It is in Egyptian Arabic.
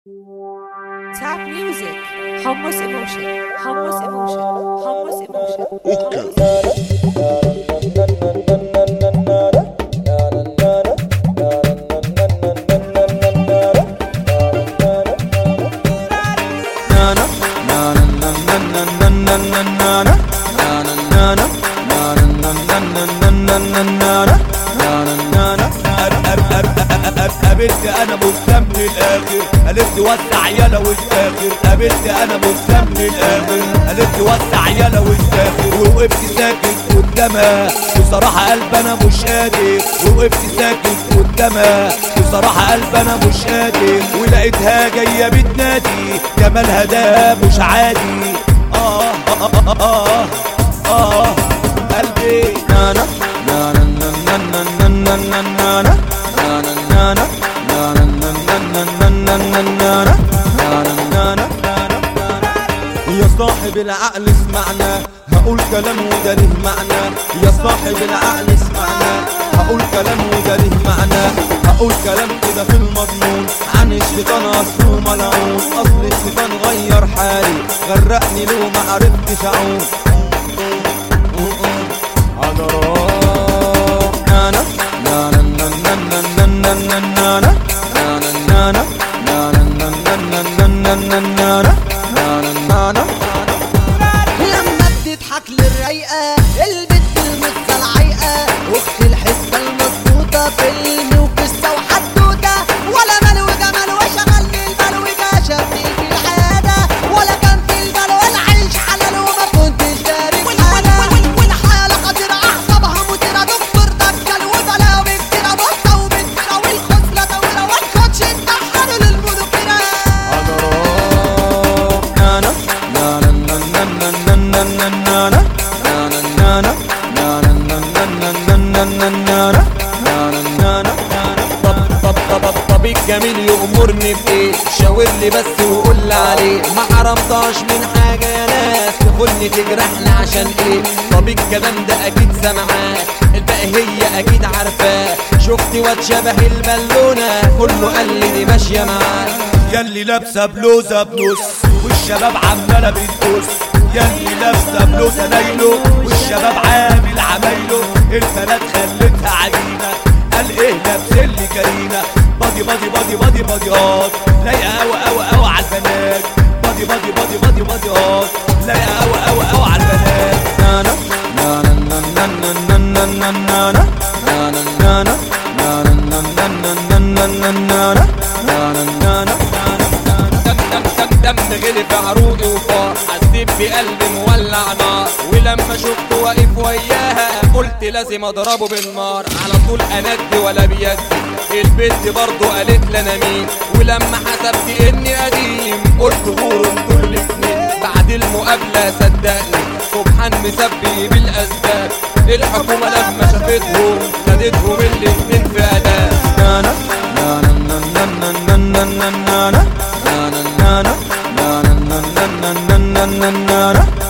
Tap music, hummus emotion, hummus emotion, hummus emotion, hummus قابلت انا مهتم للاخر قالت لي وسع يلا والتاخر قابلت انا مهتم للاخر قالت لي وسع يلا والتاخر ووقفت ساكت قدامها بصراحة قلب انا مش قادر ووقفت ساكت قدامها بصراحة قلب انا مش قادر ولقيتها جاية بتنادي جمالها ده مش عادي آه آه آه آه آه, آه قلبي نانا نانا نانا نانا نانا نانا يا صاحب العقل اسمعنا هقول كلام وده له معنى يا صاحب العقل اسمعنا هقول كلام وده له معنى هقول كلام كده في المضمون عن الشيطان اصله ملعون اصل الشيطان غير حالي غرقني له ما عرفتش اعود عذراء نانا نانا نانا نانا نانا نانا نانا لما بتضحك للرايقة البت المزة العايقة اخت الحسة المظبوطة فيلم وقصة وحدوتة ولا مال وجمال وشغلني البال وجاشتني في الحياة ولا كان في البال ولا عيش حلال وما كنتش داري حاجة والحالة خطيرة أعصابها مثيرة دكتور دجال وبلاوي كتيرة بصة وبنتيرة والخصلة طويلة والكوتش اتدحر للمذكرة طب الجميل يأمرني بإيه شاور لي بس وقول لي عليه ما حرمتهاش من حاجة يا ناس تخلني تجرحني عشان ايه طب الكلام ده اكيد سمعاه الباقي هي اكيد عارفاه شفتي واد شبه البالونة كله قال لي دي ماشية معاه ياللي لابسة بلوزة بنص والشباب عمالة بتبص ياللي لابسة بلوزة نايلو والشباب عامل عمايله البنات خلتها عجينة قال ايه لابسين لي كريمة بادي بادي بادي بادي بادي هات لايقة اوي اوي اوي على البنات بادي بادي بادي بادي بادي هات لايقة اوي اوي اوي على البنات نانا نانا نانا نانا نانا نانا نانا نانا نانا نانا نانا نانا دم غلي في عروقي وفار حسيت بقلبي مولع نار ولما شفته واقف وياها قلت لازم اضربه بالنار على طول اندي ولا بيدي البنت برضه قالت لي انا مين ولما حسبت اني قديم قلت غور انتوا الاتنين بعد المقابله صدقني سبحان مسبي بالاسباب الحكومه لما شافتهم خدتهم الاتنين في اداء نانا نانا نانا نانا نانا نانا نانا نانا نانا نانا نانا نانا